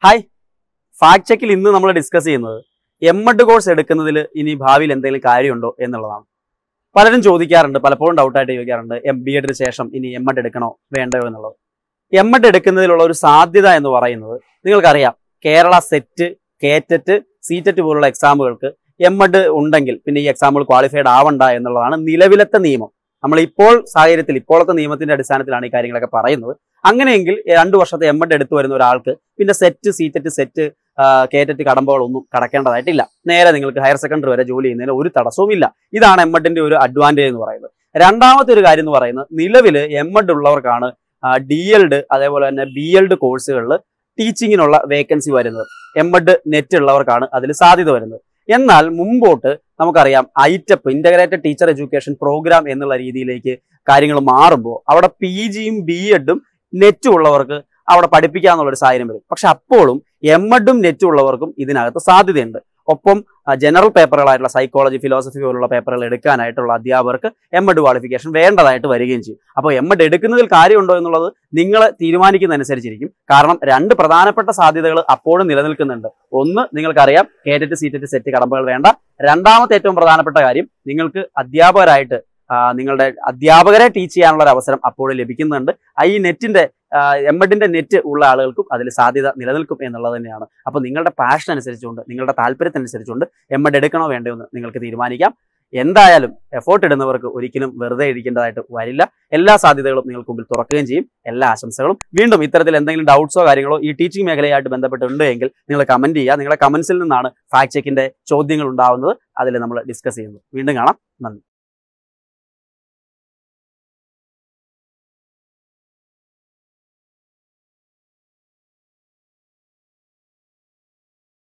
hi fact ചെക്കിൽ ഇന്ന് നമ്മൾ discuss ചെയ്യുന്നത് എം എഡ് കോഴ്സ് എടുക്കുന്നതിൽ ഇനി ഭാവിയിൽ എന്തെങ്കിലും കാര്യമുണ്ടോ എന്നുള്ളതാണ് പലരും ചോദിക്കാറുണ്ട് പലപ്പോഴും ഡൗട്ടായിട്ട് ചോദിക്കാറുണ്ട് എം ബി എഡിന് ശേഷം ഇനി എം എഡ് എടുക്കണോ വേണ്ടയോ എന്നുള്ളത് എം എഡ് എടുക്കുന്നതിലുള്ള ഒരു സാധ്യത എന്ന് പറയുന്നത് നിങ്ങൾക്കറിയാം കേരള സെറ്റ് കേറ്ററ്റ് സീറ്ററ്റ് പോലുള്ള എക്സാമുകൾക്ക് എം എഡ് ഉണ്ടെങ്കിൽ പിന്നെ ഈ എക്സാമുകൾ ക്വാളിഫൈഡ് ആവണ്ട എന്നുള്ളതാണ് നിലവിലത്തെ നിയമം നമ്മൾ ഇപ്പോൾ സാഹചര്യത്തിൽ ഇപ്പോഴത്തെ നിയമത്തിന്റെ അടിസ്ഥാനത്തിലാണ് ഈ കാര്യങ്ങളൊക്കെ പറയുന്നത് അങ്ങനെയെങ്കിൽ രണ്ടു വർഷത്തെ എം എഡ് എടുത്തു വരുന്ന ഒരാൾക്ക് പിന്നെ സെറ്റ് സീറ്ററ്റ് സെറ്റ് കേറ്ററ്റ് കടമ്പകളൊന്നും കടക്കേണ്ടതായിട്ടില്ല നേരെ നിങ്ങൾക്ക് ഹയർ സെക്കൻഡറി വരെ ജോലി ചെയ്യുന്നതിന് ഒരു തടസ്സവും ഇല്ല ഇതാണ് എം എഡിന്റെ ഒരു അഡ്വാൻറ്റേജ് എന്ന് പറയുന്നത് രണ്ടാമത്തെ ഒരു കാര്യം എന്ന് പറയുന്നത് നിലവിൽ എം എഡ് ഉള്ളവർക്കാണ് ഡി എൽഡ് അതേപോലെ തന്നെ ബി എൽഡ് കോഴ്സുകളിൽ ടീച്ചിങ്ങിനുള്ള വേക്കൻസി വരുന്നത് എം എഡ് നെറ്റ് ഉള്ളവർക്കാണ് അതിൽ സാധ്യത വരുന്നത് എന്നാൽ മുമ്പോട്ട് നമുക്കറിയാം ITEP integrated teacher education programme എന്നുള്ള രീതിയിലേക്ക് കാര്യങ്ങൾ മാറുമ്പോൾ അവിടെ പി ജിയും ബി എഡും നെറ്റും ഉള്ളവർക്ക് അവിടെ പഠിപ്പിക്കാന്നുള്ളൊരു സാഹചര്യം വരും പക്ഷെ അപ്പോഴും എം എഡും നെറ്റും ഉള്ളവർക്കും ഇതിനകത്ത് സാധ്യതയുണ്ട് ഒപ്പം ജനറൽ പേപ്പറുകളായിട്ടുള്ള സൈക്കോളജി ഫിലോസഫി പോലുള്ള പേപ്പറുകൾ എടുക്കാനായിട്ടുള്ള അധ്യാപകർക്ക് എം എഡ് ക്വാളിഫിക്കേഷൻ വേണ്ടതായിട്ട് വരികയും ചെയ്യും അപ്പോൾ എം എഡ് എടുക്കുന്നതിൽ കാര്യമുണ്ടോ എന്നുള്ളത് നിങ്ങൾ തീരുമാനിക്കുന്നതനുസരിച്ചിരിക്കും കാരണം രണ്ട് പ്രധാനപ്പെട്ട സാധ്യതകൾ അപ്പോഴും നിലനിൽക്കുന്നുണ്ട് ഒന്ന് നിങ്ങൾക്കറിയാം കേറ്ററ്റ് സീറ്ററ്റ് സെറ്റ് കടമ്പകൾ വേണ്ട രണ്ടാമത്തെ ഏറ്റവും പ്രധാനപ്പെട്ട കാര്യം നിങ്ങൾക്ക് അധ്യാപകരായിട്ട് ആ, നിങ്ങളുടെ അധ്യാപകരെ ടീച്ച് ചെയ്യാനുള്ള ഒരു അവസരം അപ്പോഴും ലഭിക്കുന്നുണ്ട് ആ ഈ നെറ്റിന്റെ എം എഡിന്റെ നെറ്റ് ഉള്ള ആളുകൾക്കും അതിൽ സാധ്യത നിലനിൽക്കും എന്നുള്ളത് തന്നെയാണ് അപ്പോൾ നിങ്ങളുടെ പാഷൻ അനുസരിച്ചുകൊണ്ട് നിങ്ങളുടെ താല്പര്യത്തിനനുസരിച്ചുകൊണ്ട് എം എഡ് എടുക്കണോ വേണ്ടയോ എന്ന് നിങ്ങൾക്ക് തീരുമാനിക്കാം എന്തായാലും എഫോർട്ട് ഇടുന്നവർക്ക് ഒരിക്കലും വെറുതെ ഇരിക്കേണ്ടതായിട്ട് വരില്ല എല്ലാ സാധ്യതകളും നിങ്ങൾക്ക് മുമ്പിൽ തുറക്കുകയും ചെയ്യും എല്ലാ ആശംസകളും വീണ്ടും ഇത്തരത്തിൽ എന്തെങ്കിലും ഡൗട്ട്സോ കാര്യങ്ങളോ ഈ ടീച്ചിങ് മേഖലയായിട്ട് ബന്ധപ്പെട്ടുണ്ട് എങ്കിൽ നിങ്ങൾ കമന്റ് ചെയ്യുക നിങ്ങളുടെ കമന്റ്സിൽ നിന്നാണ് ഫാക്ട് ചെക്കിന്റെ ചോദ്യങ്ങൾ ഉണ്ടാവുന്നത് അതിൽ നമ്മൾ ഡിസ്കസ് ചെയ്യുന്നത് വീണ്ടും കാണാം നന്ദി